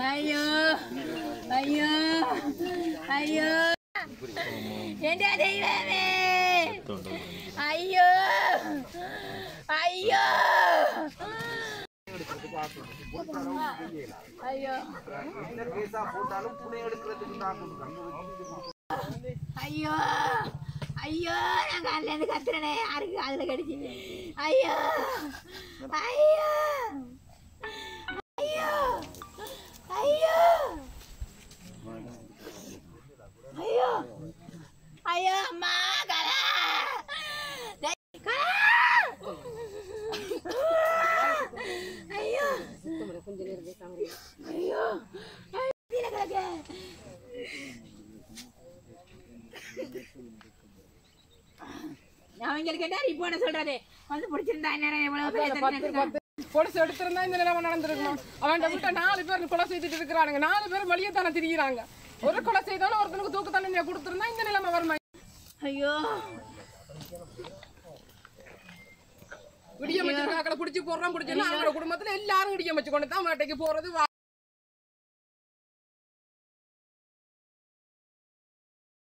ஐயோ ஐயோ ஐயோ എന്റെ ദൈവമേ അയ്യോ അയ്യോ അയ്യോ ஐயோ ஐயோ நான் காலையில இருந்து கத்துறனே யாருக்கு காதுல கடிச்சு ஐயோ ஐயோ ஐயோ ஐயோ ஐயோ ஐயோ அம்மா கலா டேய், கலா! ஐயோ ஐயோ ஐயோ கீழே கிடக்கு அவங்களுக்கு என்ன ரிப்போர்ட்ட சொல்றது வந்து பிடிச்சிருந்தா என்ன எவ்வளவு பேர் போலீஸ் எடுத்திருந்தா இந்த நிலைமை நடந்திருக்கணும் அவன் விட்ட நாலு பேர் கொலை செய்துட்டு இருக்கிறானுங்க நாலு பேர் வெளியே தானே திரிகிறாங்க ஒரு கொலை செய்தாலும் ஒருத்தனுக்கு தூக்கு தண்டனை கொடுத்திருந்தா இந்த நிலைமை வருமா ஐயோ விடிய வச்சிருக்காக்களை பிடிச்சி போடுறான் பிடிச்சிருந்தா அவங்களோட குடும்பத்துல எல்லாரும் விடிய வச்சு கொண்டு தான் வேட்டைக்கு போறது